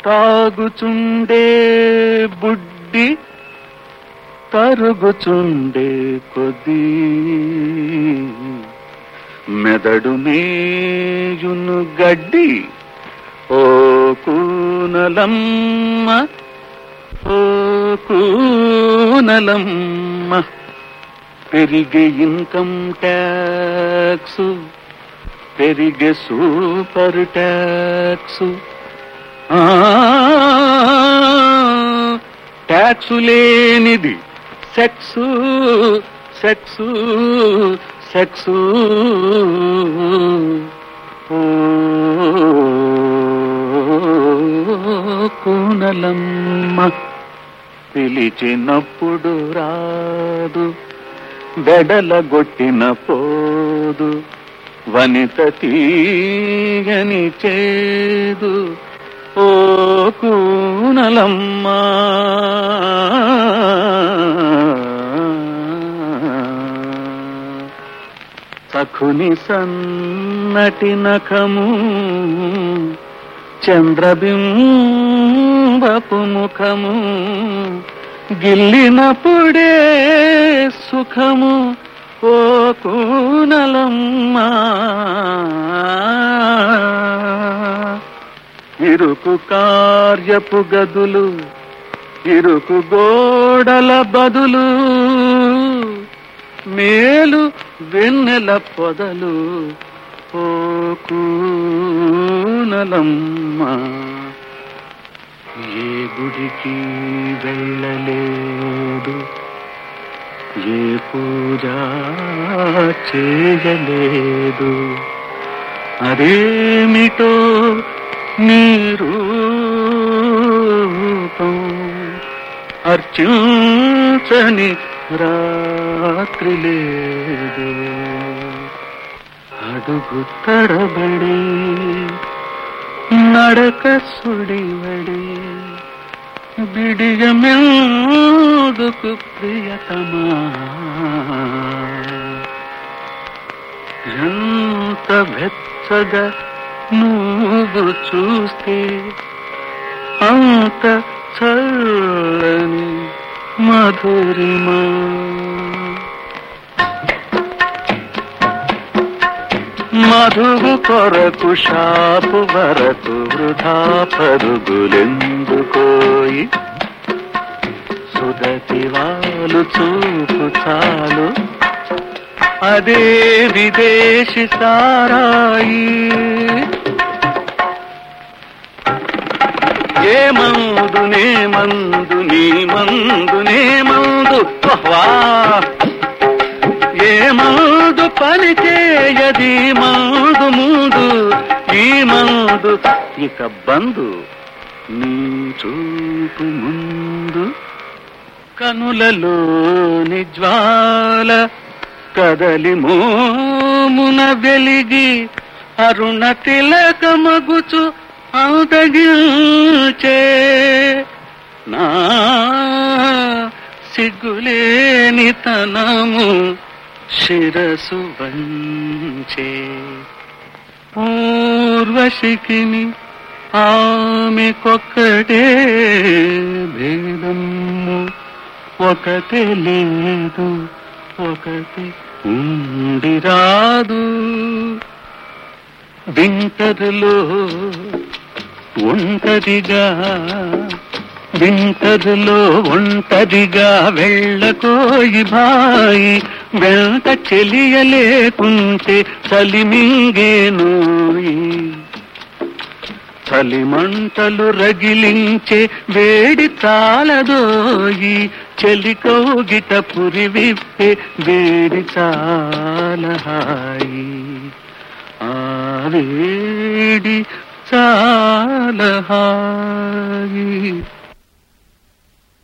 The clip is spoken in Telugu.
తాగుచుండే బుడ్డి తరుగుచుండే కొద్దీ మెదడు మేయును గడ్డి ఓ కూనలమ్మ ఓ కూనలమ్మ పెరిగే ఇన్కమ్ ట్యాక్స్ పెరిగే సూపర్ ట్యాక్స్ ట్యాక్సు లేనిది సెక్స్ సెక్స్ సెక్స్ కూనలమ్మ పిలిచినప్పుడు రాదు బెడలగొట్టిన పోదు వనిత తీయని చేదు ఓ కూనలమ్మ సఖుని సన్నటి నఖము చంద్రబింబపు ముఖము గిల్లినప్పుడే సుఖము ఓ కూనలమ్మ ఇరుకు కార్యపు గదులు ఇరుకు గోడల బదులు మేలు వెన్నెల పొదలు ఓ కూనలమ్మ ఏ గుడికి వెళ్ళలేదు ఏ పూజ చేయలేదు అదేమిటో నీ రూపం అర్చించని రాత్రి లేదు అడుగు తడబడి నడక సుడివడి బిడియమెందుకు ప్రియతమా ఎంత వెచ్చగా నువ్వు చూస్తే అంత చల్లని మధురిమా మధువు కొరకు షాపు వరకు వృధా పరుగులెందుకోయి సుదతి వాళ్ళు చూపు చాలు అదే విదేశీ సారాయి ఏ మందు నే మందు నీ మందు నే మందు వహ్వా ఏ మందు పని చేయది మందు ముందు ఈ మందు ఇక బందు నీ చూపు ముందు కనులలోని జ్వాల కదలి మోమున వెలిగి అరుణ తిలకమగుచు ఔదగించే నా సిగ్గులేని తనము శిరసు వంచే పూర్వశికిని ఆమెకొక్కటే భేదము ఒకటే లేదు ఒకటి ఉండి రాదు వింటరులో ఒంటరిగా వింటరులో ఒంటరిగా వెళ్ళకోయి బాయి వెంట చెలియలేకుంటే చలిమింగేనోయి చలిమంటలు రగిలించే వేడి చాలదోయి చెలికోగిట పురి విప్పే వేడి చాలా హాయి ఆ వేడి చాలా హాయి